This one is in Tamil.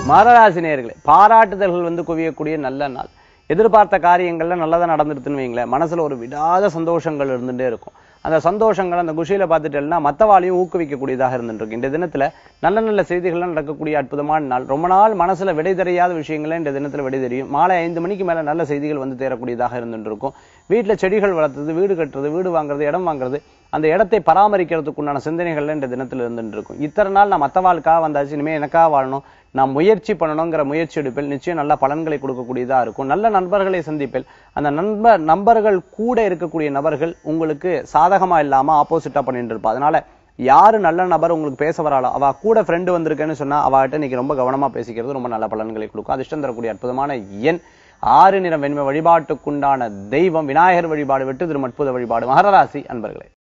மகராசி நேயர்களே பாராட்டுதல்கள் வந்து குவியக்கூடிய நல்ல நாள் எதிர்பார்த்த காரியங்கள்ல நல்லதா நடந்துருதுன்னு வைங்களேன் மனசுல ஒரு விடாத சந்தோஷங்கள் இருந்துட்டே இருக்கும் அந்த சந்தோஷங்கள் அந்த குஷியில பார்த்துட்டேன்னா மத்தவாளையும் ஊக்குவிக்கக்கூடியதாக இருந்துட்டு இருக்கு இந்த தினத்துல நல்ல நல்ல செய்திகள்லாம் நடக்கக்கூடிய அற்புதமான நாள் ரொம்ப நாள் மனசுல விடை தெரியாத விஷயங்களை இந்த தினத்துல விடை தெரியும் மாலை ஐந்து மணிக்கு மேல நல்ல செய்திகள் வந்து தேரக்கூடியதாக இருந்துட்டு இருக்கும் வீட்டுல செடிகள் வளர்த்துறது வீடு கட்டுறது வீடு வாங்குறது இடம் வாங்குறது அந்த இடத்தை பராமரிக்கிறதுக்கு உண்டான சிந்தனைகள்ல இந்த தினத்துல இருந்துட்டு இருக்கும் இத்தனை நாள் நான் மத்தவாளுக்காக வந்தாச்சு இனிமே எனக்காக வாழணும் நான் முயற்சி பண்ணணுங்கிற முயற்சி எடுப்பில் நிச்சயம் நல்ல பலன்களை கொடுக்கக்கூடியதா இருக்கும் நல்ல நண்பர்களை சந்திப்பில் அந்த நண்பர் நண்பர்கள் கூட இருக்கக்கூடிய நபர்கள் உங்களுக்கு சாதகமா இல்லாம ஆப்போசிட்டா பண்ணிட்டு இருப்பா அதனால யாரு நல்ல நபர் உங்களுக்கு பேச வராளோ அவ கூட ஃப்ரெண்டு வந்திருக்கேன்னு சொன்னா அவகிட்ட இன்னைக்கு ரொம்ப கவனமா பேசிக்கிறது ரொம்ப நல்ல பலன்களை கொடுக்கும் அதிர்ஷ்டம் தரக்கூடிய அற்புதமான எண் ஆறு நிறம் வெண்மை வழிபாட்டுக்குண்டான தெய்வம் விநாயகர் வழிபாடு வெட்டு திருமட்புத வழிபாடு மகர ராசி அன்பர்களே